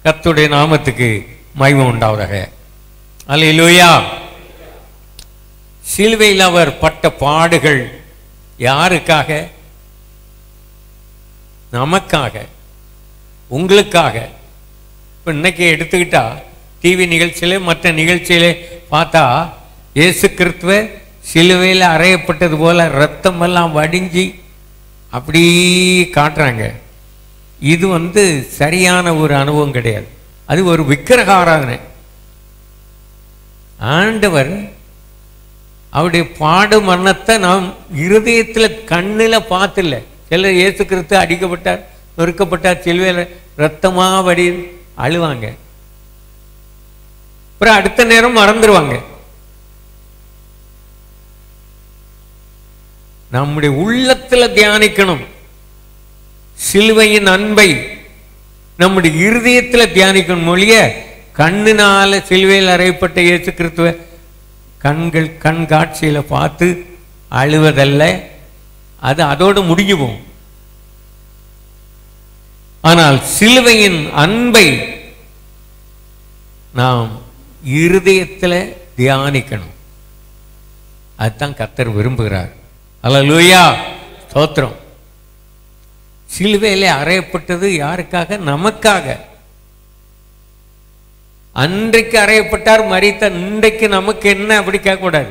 கர்த்தருடைய நாமத்துக்கு மகிமை உண்டாவதாக அல்லேலூயா சிலுவையில் அவர் பட்ட பாடுகள் யாருக்காக நமக்காக உங்களுக்காக இப்போ இன்னைக்கு எடுத்துக்கிட்டா டிவி நிகழ்ச்சியில மற்ற நிகழ்ச்சியில பார்த்தா இயேசு கிறிஸ்துவ சிலுவையில் அறையப்பட்டது போல ரத்தம் எல்லாம் வடிஞ்சி அப்படி காட்டுறாங்க இது வந்து சரியான ஒரு அனுபவம் கிடையாது அது ஒரு விக்கிரக ஆராதனை ஆண்டவர் அவருடைய பாடு மரணத்தை நாம் இருதயத்தில் கண்ணில் பார்த்துல சிலர் இயேசு கிறிஸ்து அடிக்கப்பட்டார் நொறுக்கப்பட்டார் சிலுவையில் ரத்தமா வடி அழுவாங்க அப்புறம் அடுத்த நேரம் மறந்துடுவாங்க நம்முடைய உள்ளத்துல தியானிக்கணும் சிலுவையின் அன்பை நம்முடைய இருதயத்துல தியானிக்கணும் மொழிய கண்ணினால சிலுவையில் அறையப்பட்ட இயேசு கிறிஸ்துவ கண்கள் கண் காட்சியில பார்த்து அழுவதல்ல அது அதோடு முடிஞ்சு போகும் ஆனால் சிலுவையின் அன்பை நாம் இருதயத்தில் தியானிக்கணும் அதுதான் கத்தர் விரும்புகிறார் அல்லேலூயா ஸ்தோத்திரம் சிலுவையிலே அறையப்பட்டது யாருக்காக நமக்காக அன்றைக்கு அறையப்பட்டார் மறித்த இன்றைக்கு நமக்கு என்ன அப்படி கேட்கக்கூடாது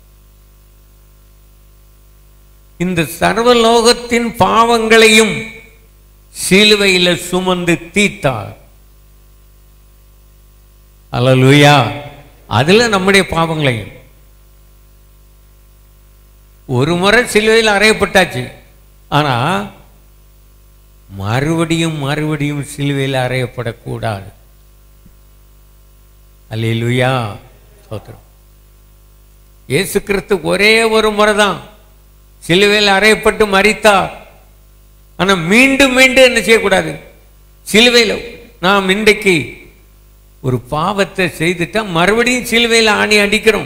இந்த சர்வலோகத்தின் பாவங்களையும் சிலுவையில சுமந்து தீத்தார் அல்லேலூயா அதுல நம்முடைய பாவங்களையும் ஒரு முறை சிலுவையில் அறையப்பட்டாச்சு ஆனா மறுபடியும் மறுபடியும் சிலுவையில் அறையப்படக்கூடாது அல்லேலூயா ஸ்தோத்திரம் இயேசு கிறிஸ்து ஒரே ஒரு முறை தான் சிலுவையில் அறையப்பட்டு மறித்தார் ஆனா மீண்டும் மீண்டும் என்ன செய்யக்கூடாது சிலுவையில் நாம் இன்றைக்கு ஒரு பாவத்தை செய்துட்டா மறுபடியும் சிலுவையில் ஆணி அடிக்கிறோம்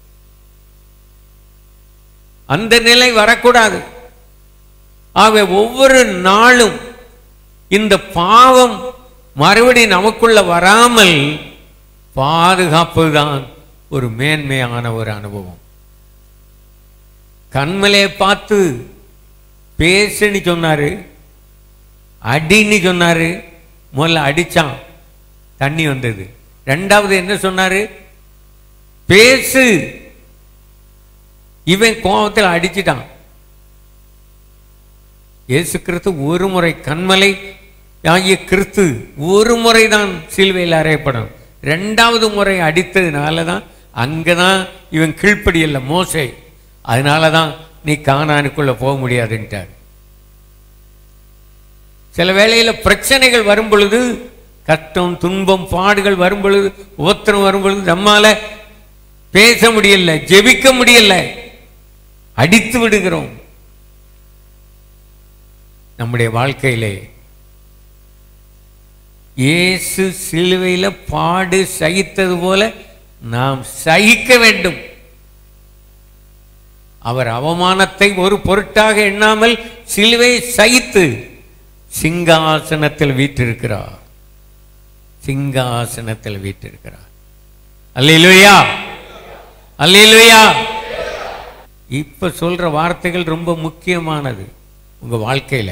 அந்த நிலை வரக்கூடாது ஆகவே ஒவ்வொரு நாளும் இந்த பாவம் மறுபடியும் நமக்குள்ள வராமல் பாதுகாப்புதான் ஒரு மேன்மையான ஒரு அனுபவம் கண்மலையை பார்த்து பேசுன்னு சொன்னாரு அடின்னு சொன்னாரு முதல்ல அடிச்சான் தண்ணி வந்தது ரெண்டாவது என்ன சொன்னாரு பேசு இவன் கோபத்தில் அடிச்சிட்டான் இயேசு கிறிஸ்து ஒரு முறை கண்மலை ஆகிய கிறிஸ்து ஒரு முறை தான் சிலுவையில் அறையப்படும் ரெண்டாவது முறை அடித்ததுனால தான் அங்கே தான் இவன் கீழ்ப்படி இல்லை மோசை அதனால தான் நீ காணானுக்குள்ள போக முடியாதுன்ட்டார் சில வேளையில் பிரச்சனைகள் வரும் பொழுது கஷ்டம் துன்பம் பாடுகள் வரும் பொழுது உபத்திரம் வரும் பொழுது நம்மால பேச முடியல ஜெபிக்க முடியல அடித்து விடுகிறோம் நம்முடைய வாழ்க்கையிலே இயேசு சிலுவையில பாடு சகித்தது போல நாம் சகிக்க வேண்டும் அவர் அவமானத்தை ஒரு பொருட்டாக எண்ணாமல் சிலுவை சகித்து சிங்காசனத்தில் வீற்றிருக்கிறார் சிங்காசனத்தில் வீற்றிருக்கிறார் அல்லேலூயா அல்லேலூயா இப்ப சொல்ற வார்த்தைகள் ரொம்ப முக்கியமானது உங்க வாழ்க்கையில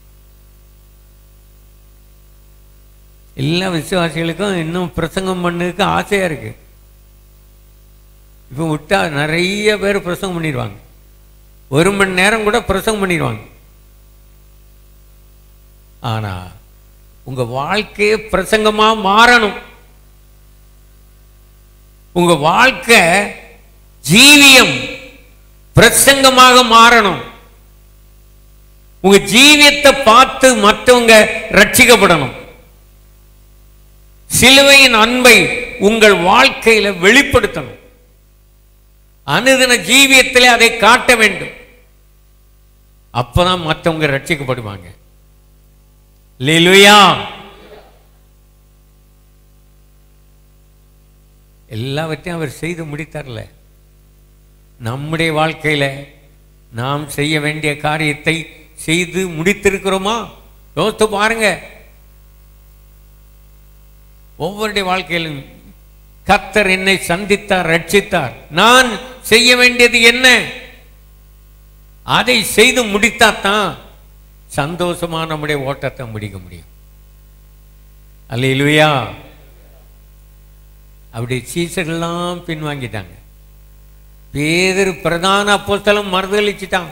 எல்லா விசுவாசிகளுக்கும் இன்னும் பிரசங்கம் பண்ணதுக்கு ஆசையா இருக்கு இப்போ விட்டா நிறைய பேர் பிரசங்கம் பண்ணிடுவாங்க ஒரு மணி நேரம் கூட பிரசங்கம் பண்ணிடுவாங்க ஆனா உங்க வாழ்க்கையே பிரசங்கமா மாறணும் உங்க வாழ்க்கை ஜீவியம் பிரசங்கமாக மாறணும் உங்க ஜீவியத்தை பார்த்து மற்றவங்க ரட்சிக்கப்படணும் சிலுவையின் அன்பை உங்கள் வாழ்க்கையில வெளிப்படுத்தணும் அனுதின ஜீவியத்திலே அதை காட்ட வேண்டும் அப்பதான் மற்றவங்க ரட்சிக்கப்படுவாங்க லேலுயா எல்லாவற்றையும் அவர் செய்து முடித்தார்ல நம்முடைய வாழ்க்கையில நாம் செய்ய வேண்டிய காரியத்தை செய்து முடித்திருக்கிறோமா யோசித்து பாருங்க ஒவ்வொருடைய வாழ்க்கையிலும் கத்தர் என்னை சந்தித்தார் ரட்சித்தார் நான் செய்ய வேண்டியது என்ன அதை செய்து முடித்தாத்தான் சந்தோஷமா நம்முடைய ஓட்டத்தை முடிக்க முடியும் அல்லேலூயா அப்படி சீசர்கள்லாம் பின்வாங்கிட்டாங்க பேதர் பிரதான அப்போஸ்தலம் மறுதளிச்சிட்டான்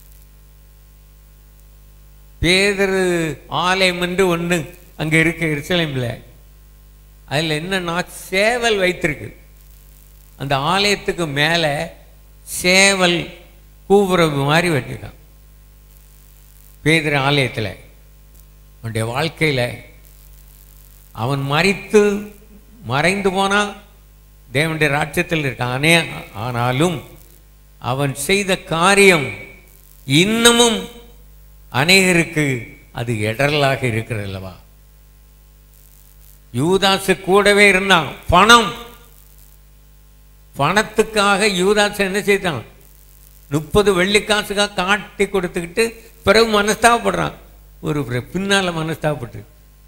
பேதர் ஆலயம் என்று ஒன்று அங்க இருக்கு எருசலேம்ல அதுல என்னன்னா சேவல் வைத்திருக்கு அந்த ஆலயத்துக்கு மேலே சேவல் கூவுறது மாதிரி வச்சிருக்கான் பேதர் ஆலயத்தில் அவனுடைய வாழ்க்கையில் அவன் மறித்து மறைந்து போனா தேவனுடைய ராஜ்யத்தில் இருக்கானே ஆனாலும் அவன் செய்த காரியம் இன்னமும் அநேகருக்கு அது இடரலாக இருக்கிறது அல்லவா யூதாசு கூடவே இருந்தான் பணம் பணத்துக்காக யூதாசு என்ன செய்தான் முப்பது வெள்ளிக்காசுக்காக காட்டி கொடுத்துக்கிட்டு பிறகு மனஸ்தாபப்படுறான் ஒரு பிற- பின்னால மனஸ்தாபப்பட்டு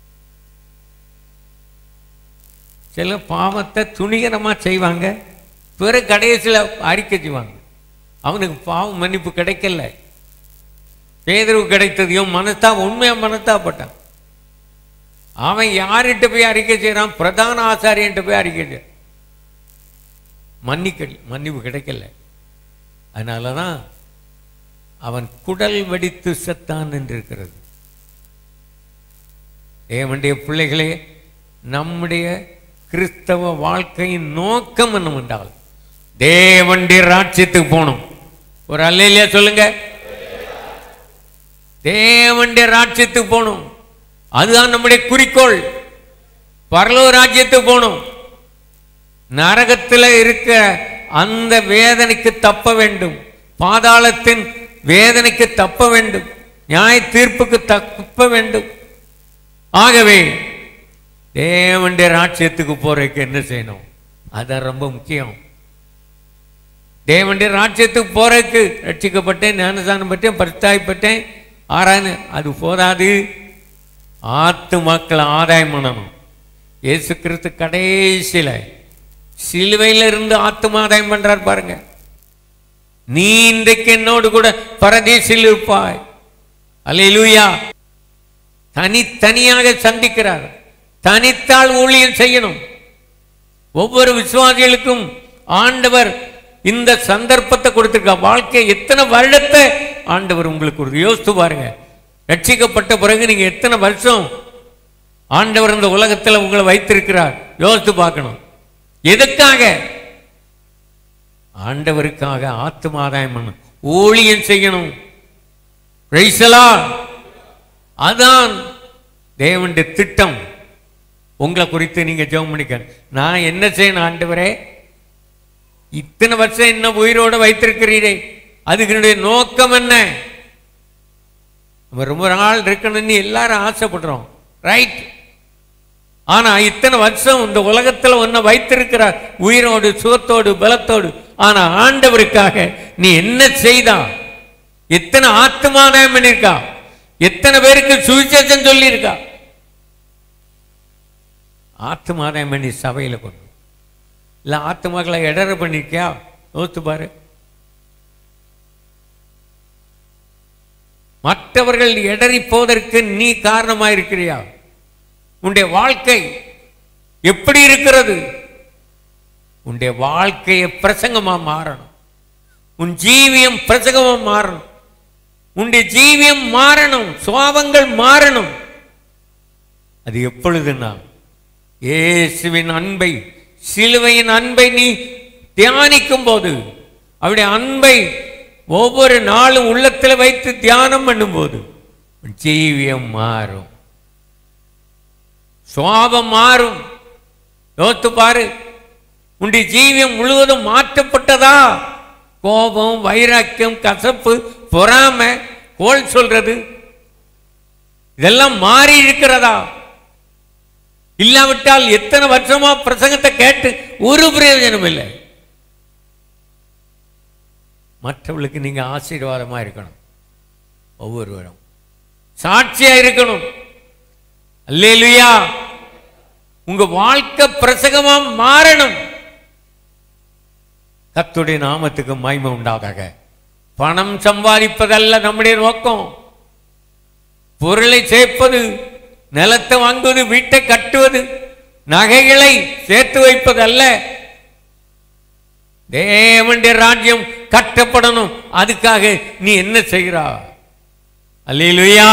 சில பாவத்தை துணிகரமா செய்வாங்க பிறகு கடைசியில் அறிக்கை செய்வாங்க அவனுக்கு பாவம் மன்னிப்பு கிடைக்கல பேதர்வு கிடைத்ததையும் மனஸ்தாபம் உண்மையா மனஸ்தாபப்பட்டான் அவன் யார்கிட்ட போய் அறிக்கை செய்றான் பிரதான ஆசாரியன்ட்ட போய் அறிக்கை செய்றான் மன்னிக்கல் மன்னிப்பு கிடைக்கல அதனால தான் அவன் குடல் வெடித்து செத்தான் என்று இருக்கிறது தேவனுடைய பிள்ளைகளே நம்முடைய கிறிஸ்தவ வாழ்க்கையின் நோக்கம் என்னவென்றால் தேவனுடைய ராஜ்யத்துக்கு போகணும் ஒரு அல்லையிலே சொல்லுங்க தேவனுடைய ராஜ்யத்துக்கு போகணும் அதுதான் நம்முடைய குறிக்கோள் பரலோ ராஜ்யத்துக்கு போகணும் நரகத்தில் இருக்க அந்த வேதனைக்கு தப்ப வேண்டும் பாதாளத்தின் வேதனைக்கு தப்ப வேண்டும் நியாய தீர்ப்புக்கு தப்ப வேண்டும் ஆகவே தேவனுடைய ராஜ்யத்துக்கு போறதுக்கு என்ன செய்யணும் அதான் ரொம்ப முக்கியம் தேவனுடைய ராஜ்யத்துக்கு போறதுக்கு ரட்சிக்கப்பட்டேன் ஞானஸ்தானம் பட்டேன் பரித்தாய்ப்பட்டேன் ஆராய்ந்து அது போதாது ஆத்து மக்களை ஆதாயம் பண்ணணும் இயேசு கிறிஸ்து கடைசியில் சிலுவையில இருந்து ஆத்தும ஆதாயம் பண்றார் பாருங்க நீ இன்றைக்கு என்னோடு கூட பரதேசில் இருப்பாய் அல்லேலூயா தனித்தனியாக சந்திக்கிறார் தனித்தால் ஊழியம் செய்யணும் ஒவ்வொரு விசுவாசிகளுக்கும் ஆண்டவர் இந்த சந்தர்ப்பத்தை கொடுத்திருக்கார் வாழ்க்கை எத்தனை வருடத்தை ஆண்டவர் உங்களுக்கு ஒரு யோசித்து பாருங்க ரட்சிக்கப்பட்ட பிறகு நீங்க எத்தனை வருஷம் ஆண்டவர் இந்த உலகத்தில் உங்களை வைத்திருக்கிறார் யோசித்து பார்க்கணும் எதுக்காக ஆண்டவருக்காக ஆத்துமாதாயம் பண்ணணும் ஊழியம் செய்யணும் Praise the Lord. அதான் தேவனுடைய திட்டம் உங்களை குறித்து நீங்க ஜெபம் பண்ணிக்க நான் என்ன செய்யணும் ஆண்டவரே இத்தனை வருஷம் என்ன உயிரோட வைத்திருக்கிறீரே அதுக்கு என்னுடைய நோக்கம் என்ன நம்ம ரொம்ப நாள் இருக்கணும்னு எல்லாரும் ஆசைப்படுறோம் ரைட் ஆனா இத்தனை வருஷம் இந்த உலகத்துல உன்னை வைத்திருக்கிறார் உயிரோடு சுகத்தோடு பலத்தோடு ஆனா ஆண்டவருக்காக நீ என்ன செய்தா எத்தனை ஆத்மாதாயம் பண்ணியிருக்கா எத்தனை பேருக்கு சுவிசேஷம் சொல்லியிருக்கா ஆத்மாதாயம் பண்ணி சபையில கொண்டு இல்ல ஆத்மாக்களை இடர பண்ணிருக்கியா யோசித்து பாரு மற்றவர்கள் இடறி போவதற்கு நீ காரணமாயிருக்கிறியா உன்னுடைய வாழ்க்கை எப்படி இருக்கிறது உன்னுடைய வாழ்க்கையை பிரசங்கமா மாறணும் உன் ஜீவியம் பிரசங்கமா மாறணும் உன்னுடைய ஜீவியம் மாறணும் சுவாபங்கள் மாறணும் அது எப்பொழுதுன்னா இயேசுவின் அன்பை சிலுவையின் அன்பை நீ தியானிக்கும் போது அவருடைய அன்பை ஒவ்வொரு நாளும் உள்ளத்தில் வைத்து தியானம் பண்ணும்போது உன் ஜீவியம் மாறும் சுவாபம் மாறும் யோசித்து பாரு உன்னுடைய ஜீவியம் முழுவதும் மாற்றப்பட்டதா கோபம் வைராக்கியம் கசப்பு பொறாமை கோல் சொல்றது இதெல்லாம் மாறி இருக்கிறதா இல்லாவிட்டால் எத்தனை வருஷமா பிரசங்கத்தை கேட்டு ஒரு பிரயோஜனம் இல்லை மற்றவர்களுக்கு நீங்க ஆசீர்வாதமா இருக்கணும் ஒவ்வொருவரும் சாட்சியா இருக்கணும் அல்லேலுயா உங்க வாழ்க்கை பிரசங்கமா மாறணும் கத்துடைய நாமத்துக்கு மகிமை உண்டாதாக பணம் சம்பாதிப்பதல்ல நம்முடைய நோக்கம் பொருளை சேர்ப்பது நிலத்தை வாங்குவது வீட்டை கட்டுவது நகைகளை சேர்த்து வைப்பதல்ல தேவனுடைய ராஜ்யம் கட்டப்படணும் அதுக்காக நீ என்ன செய்கிறா அல்லேலூயா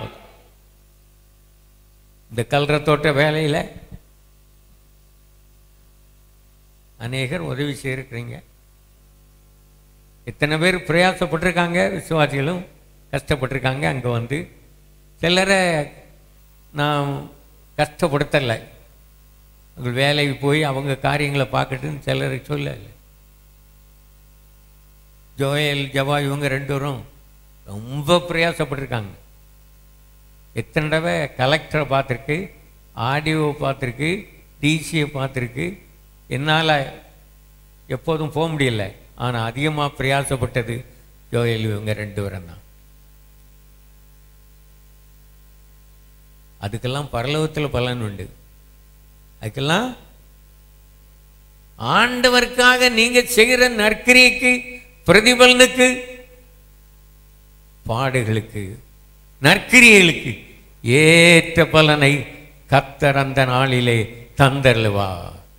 இந்த கல்ற தோட்ட வேலையில் அநேகர் உதவி செய்திருக்கிறீங்க எத்தனை பேர் பிரயாசப்பட்டிருக்காங்க விசுவாசிகளும் கஷ்டப்பட்டிருக்காங்க அங்கே வந்து சிலரை நான் கஷ்டப்படுத்தலை அவங்க வேலைக்கு போய் அவங்க காரியங்களை பார்க்கட்டுன்னு சிலரை சொல்லலை ஜோயல் ஜவா இவங்க ரெண்டு பேரும் ரொம்ப பிரயாசப்பட்டிருக்காங்க எத்தனை தடவை கலெக்டரை பார்த்துருக்கு ஆடிஓ பார்த்துருக்கு டிசியை பார்த்துருக்கு என்னால் எப்போதும் போக முடியல ஆனால் அதிகமாக பிரயாசப்பட்டது ஜோயல் இவங்க ரெண்டு பேரும் தான் அதுக்கெல்லாம் பரலோகத்தில் பலன் உண்டு அதுக்கெல்லாம் ஆண்டவருக்காக நீங்க செய்கிற நற்கிரியைக்கு பிரதிபலனுக்கு பாடுகளுக்கு நற்கிரியைகளுக்கு ஏற்ற பலனை கத்தர் அந்த நாளிலே தந்தருவா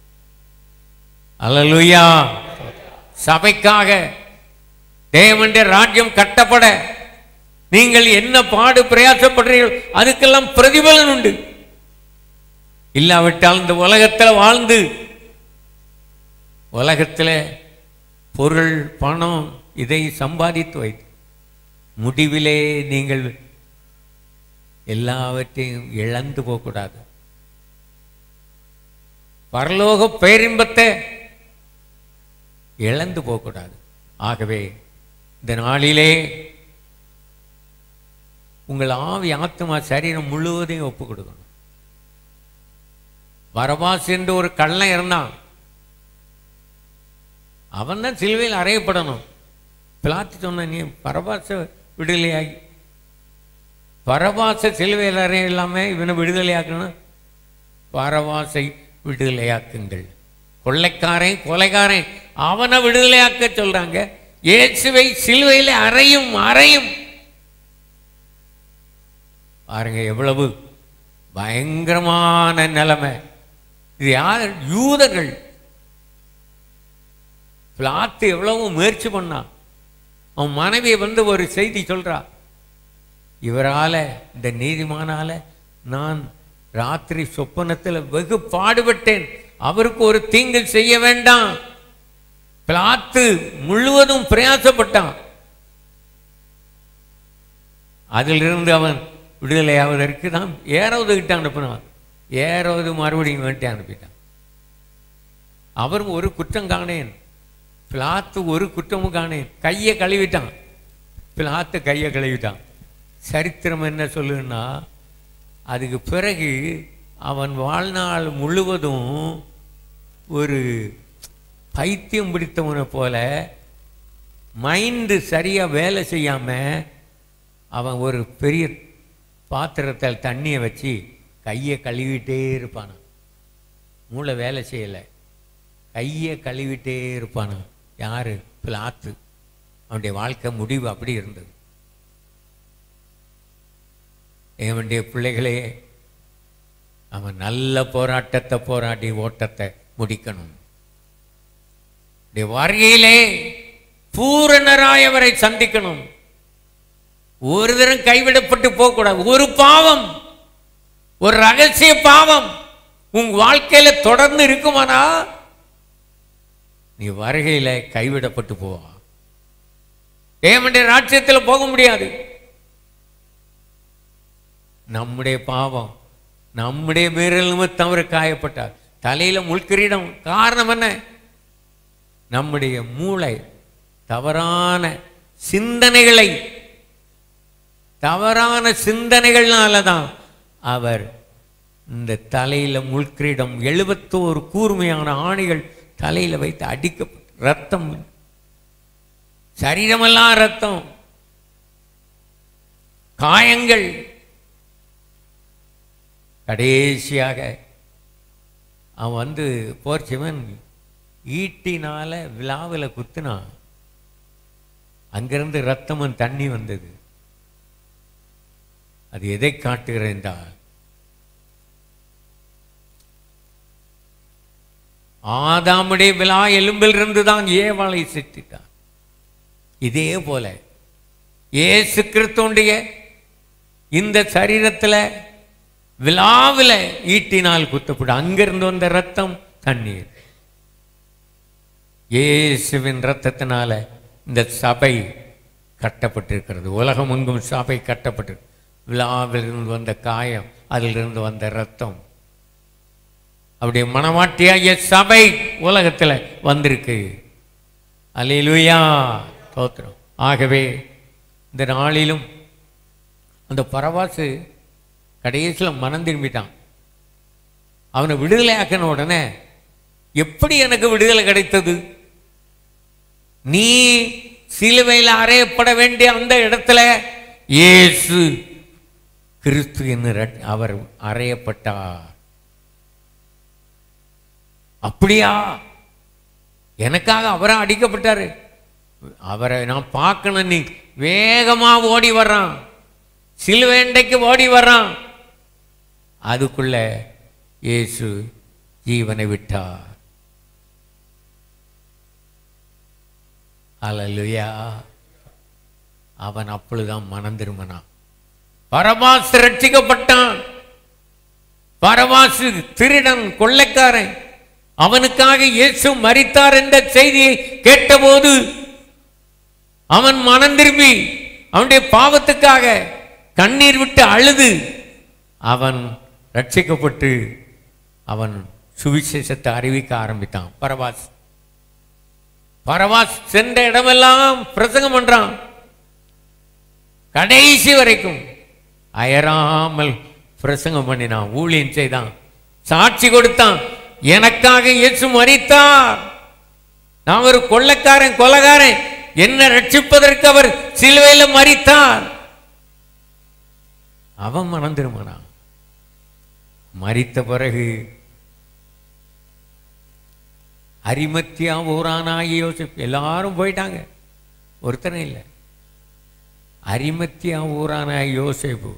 அல்லலுயா சபைக்காக தேவனுடைய ராஜ்யம் கட்டப்பட நீங்கள் என்ன பாடு பிரயாசப்படுறீர்கள் அதுக்கெல்லாம் பிரதிபலன் உண்டு இல்லாவிட்டால் இந்த உலகத்தில் வாழ்ந்து உலகத்தில் பொருள் பணம் இதை சம்பாதித்து வைத்து முடிவிலே நீங்கள் எல்லாவற்றையும் இழந்து போகக்கூடாது பரலோக பேரின்பத்தை இழந்து போகக்கூடாது ஆகவே இந்த நாளிலே உங்கள் ஆவி ஆத்மா சரீரம் முழுவதையும் ஒப்பு கொடுக்கணும் வரபாஸ் என்று ஒரு கள்ளன் இருந்தான் அவன் தான் சிலுவையில் அறையப்படணும் பிளாத்து சொன்ன நீ பரபாச விடுதலையாகி பரபாச சிலுவையில் அறைய இல்லாமல் இவனை விடுதலையாக்கணும் பரவாசை விடுதலையாக்குங்கள் கொள்ளைக்காரன் கொலைக்காரன் அவனை விடுதலையாக்க சொல்றாங்க இயேசுவை சிலுவையில் அறையும் அறையும் பாருங்க எவ்வளவு பயங்கரமான நிலைமை இது யார் யூதர்கள் பிளாத்து எவ்வளவு முயற்சி பண்ணான் அவன் மனைவி வந்து ஒரு செய்தி சொல்றா இவரால இந்த நீதிமானால நான் ராத்திரி சொப்பனத்தில் வெகு பாடுபட்டேன் அவருக்கு ஒரு தீங்கு செய்ய வேண்டாம் பிளாத்து முழுவதும் பிரயாசப்பட்டான் அதிலிருந்து அவன் விடுதலையாவதற்கு தான் ஏறாவது கிட்ட அனுப்பினான் ஏறாவது மறுபடியும் வேண்டி அனுப்பிட்டான் அவர் ஒரு குற்றம் காணேன் பிளாத்து ஒரு குற்றமும் காணேன் கையை கழுவிட்டான் பிளாத்து கையை கழுவிட்டான் சரித்திரம் என்ன சொல்லுன்னா அதுக்கு பிறகு அவன் வாழ்நாள் முழுவதும் ஒரு பைத்தியம் பிடித்தவனை போல மைண்டு சரியாக வேலை செய்யாமல் அவன் ஒரு பெரிய பாத்திரத்தில் தண்ணியை வச்சு கையை கழுவிட்டே இருப்பானா மூளை வேலை செய்யலை கையை கழுவிட்டே இருப்பானா யாரு பிளாத்து அவனுடைய வாழ்க்கை முடிவு அப்படி இருந்தது எவனுடைய பிள்ளைகளே அவன் நல்ல போராட்டத்தை போராடி ஓட்டத்தை முடிக்கணும் உடைய வருகையிலே பூரணராய் அவரை சந்திக்கணும் ஒரு தரம் கைவிடப்பட்டு போகக்கூடாது ஒரு பாவம் ஒரு ரகசிய பாவம் உன் வாழ்க்கையில தொடர்ந்து இருக்குமானா நீ வருகையில கைவிடப்பட்டு போவா தேவனுடைய ராட்சியத்தில் போக முடியாது நம்முடைய பாவம் நம்முடைய மீறல் நிமித்தம் அவர் காயப்பட்டார் தலையில முள்கிரீடம் காரணம் என்ன நம்முடைய மூளை தவறான சிந்தனைகளை தவறான சிந்தனைகள்னால தான் அவர் இந்த தலையில முள்கிரீடம் எழுபத்தோரு கூர்மையான ஆணிகள் தலையில வைத்து அடிக்கப்பட்டு ரத்தம் சரீரமெல்லாம் ரத்தம் காயங்கள் கடைசியாக அவன் வந்து போர்ச்சிவன் ஈட்டினால விழாவில் குத்துனான் அங்கிருந்து ரத்தமும் தண்ணி வந்தது அது எதை காட்டுகிறது என்றால் ஆதாமுடைய விழா எலும்பிலிருந்து தான் ஏவாளை சிட்டிட்டான் இதே போல இயேசு கிறிஸ்துடைய இந்த சரீரத்தில் விழாவில் ஈட்டினால் குத்தப்படும் அங்கிருந்து வந்த ரத்தம் தண்ணீர் இயேசுவின் ரத்தத்தினால இந்த சபை கட்டப்பட்டிருக்கிறது உலகம் எங்கும் சபை கட்டப்பட்டிருக்கு விழாவிலிருந்து வந்த காயம் அதிலிருந்து வந்த ரத்தம் அப்படியே மனவாட்டியாகிய சபை உலகத்தில் வந்திருக்கு அல்லேலூயா தோத்திரம் ஆகவே இந்த நாளிலும் அந்த பரவாசு கடைசியில் மனம் திரும்பிட்டான் அவனை விடுதலை ஆக்கின உடனே எப்படி எனக்கு விடுதலை கிடைத்தது நீ சிலுவையில் அறையப்பட வேண்டிய அந்த இடத்துல இயேசு கிறிஸ்து என்று ரட்- அவர் அறையப்பட்டார் அப்படியா எனக்காக அவரா அடிக்கப்பட்டாரு அவரை நான் பார்க்கணும் நீ வேகமா ஓடி வர்றான் சிலுவேண்டைக்கு ஓடி வர்றான் அதுக்குள்ள இயேசு ஜீவனை விட்டார் அல்லேலூயா அவன் அப்பொழுதுதான் மனம் திரும்பினான் பரபாஸ் ரட்சிக்கப்பட்டான் பரவாசு திருடன் கொள்ளைக்காரன் அவனுக்காக இயேசு மரித்தார் என்ற செய்தியை கேட்டபோது அவன் மனம் திரும்பி அவனுடைய பாவத்துக்காக கண்ணீர் விட்டு அழுது அவன் ரட்சிக்கப்பட்டு அவன் சுவிசேஷத்தை அறிவிக்க ஆரம்பித்தான் பரவாஸ் பரவாஸ் சென்ற இடமெல்லாம் பிரசங்கம் பண்றான் கடைசி வரைக்கும் அயராமல் பிரசங்கம் பண்ணினான் ஊழியம் செய்தான் சாட்சி கொடுத்தான் எனக்காக இயேசு மரித்தார் நான் ஒரு கொள்ளைக்காரன் கொலகாரன் என்ன ரட்சிப்பதற்கு அவர் சிலுவையில் மரித்தார் அவன் மனம் திரும்பினான் மரித்த பிறகு அரிமத்தியா ஊரானாகி யோசிப்பு எல்லாரும் போயிட்டாங்க ஒருத்தனும் இல்லை அரிமத்தியா ஊரானாகி யோசேப்பு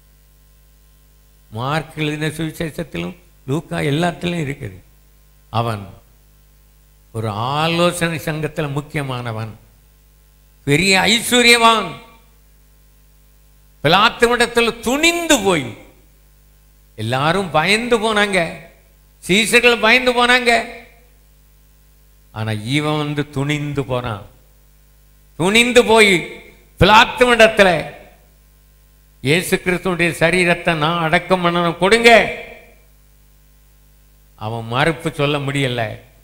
மார்க் எழுதின சுவிசேஷத்திலும் லூக்கா எல்லாத்திலும் இருக்குது அவன் ஒரு ஆலோசனை சங்கத்தில் முக்கியமானவன் பெரிய ஐஸ்வர்யவான் பிலாத்துமிடத்தில் துணிந்து போய் எல்லாரும் பயந்து போனாங்க சீசர்கள் பயந்து போனாங்க ஆனா இவன் வந்து துணிந்து போனான் துணிந்து போய் பிலாத்துமிடத்துல இயேசு கிறிஸ்துடைய சரீரத்தை நான் அடக்கம் பண்ணணும் கொடுங்க அவன் மறுப்பு சொல்ல முடியல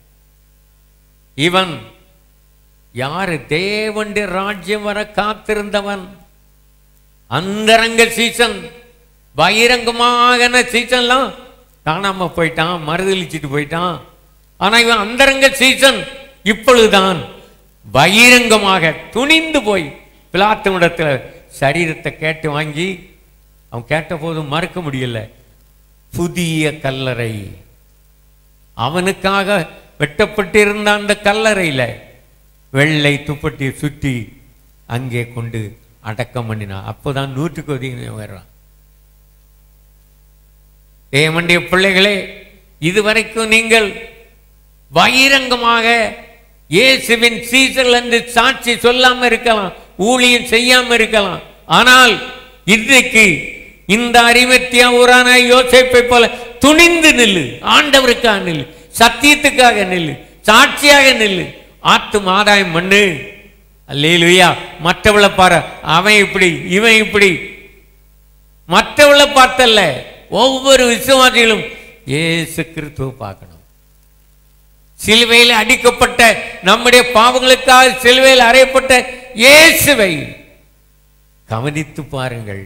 இவன் யாரு தேவனுடைய ராஜ்யம் வர காத்திருந்தவன் அந்தரங்க சீசன் பகிரங்கமான சீசன்லாம் காணாம போயிட்டான் மறுதளிச்சிட்டு போயிட்டான் ஆனா இவன் அந்தரங்க சீசன் இப்பொழுதுதான் பகிரங்கமாக துணிந்து போய் பிளாத்துமிடத்துல சரீரத்தை கேட்டு வாங்கி அவன் கேட்ட போது மறுக்க முடியல புதிய கல்லறை அவனுக்காக வெட்டப்பட்டிருந்த அந்த கல்லறையில வெள்ளை துப்பட்டியை சுற்றி அங்கே கொண்டு அடக்கம் பண்ணினான் அப்போதான் நூற்றுக்கு அதிகம் வர்றான் தேவனுடைய பிள்ளைகளே இதுவரைக்கும் நீங்கள் பகிரங்கமாக இயேசுவின் சீசர்கள் என்று சாட்சி சொல்லாம இருக்கலாம் ஊழியம் செய்யாம இருக்கலாம் ஆனால் இன்றைக்கு இந்த அறிவத்தியா ஊரான யோசிப்பை போல துணிந்து நில்லு ஆண்டவருக்காக நில்லு சத்தியத்துக்காக நில்லு சாட்சியாக நில்லு ஆத்தும் ஆதாயம் பண்ணு அல்லேலுயா மற்றவளை பாரு அவன் இப்படி இவன் இப்படி மற்றவளை பார்த்தல்ல ஒவ்வொரு விசுவாசிகளும் இயேசு கிறிஸ்துவை பார்க்கணும் சிலுவையில் அடிக்கப்பட்ட நம்முடைய பாவங்களுக்காக சிலுவையில் அறையப்பட்ட இயேசுவை கவனித்து பாருங்கள்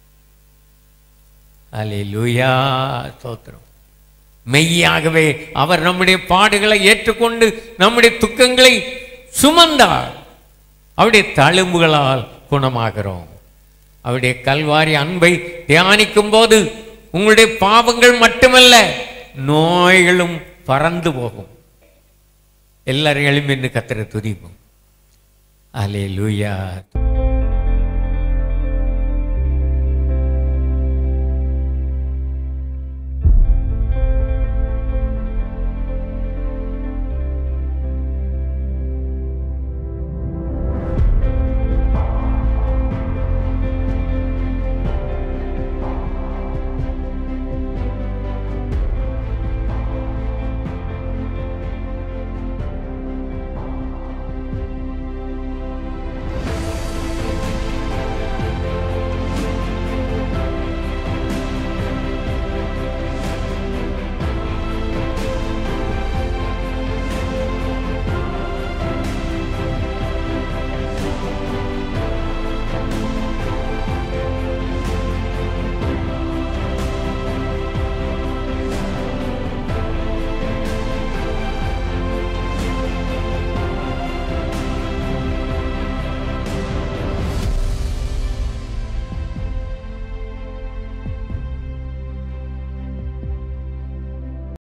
அல்லேலூயா ஸ்தோத்திரம் மெய்யாகவே அவர் நம்முடைய பாடுகளை ஏற்றுக்கொண்டு நம்முடைய துக்கங்களை சுமந்தார் அவருடைய தழும்புகளால் குணமாகிறோம் அவருடைய கல்வாரி அன்பை தியானிக்கும் போது உங்களுடைய பாவங்கள் மட்டுமல்ல நோய்களும் பறந்து போகும் எல்லாரும் எழும்பி கத்திர துதிப்போம் அலே லூயா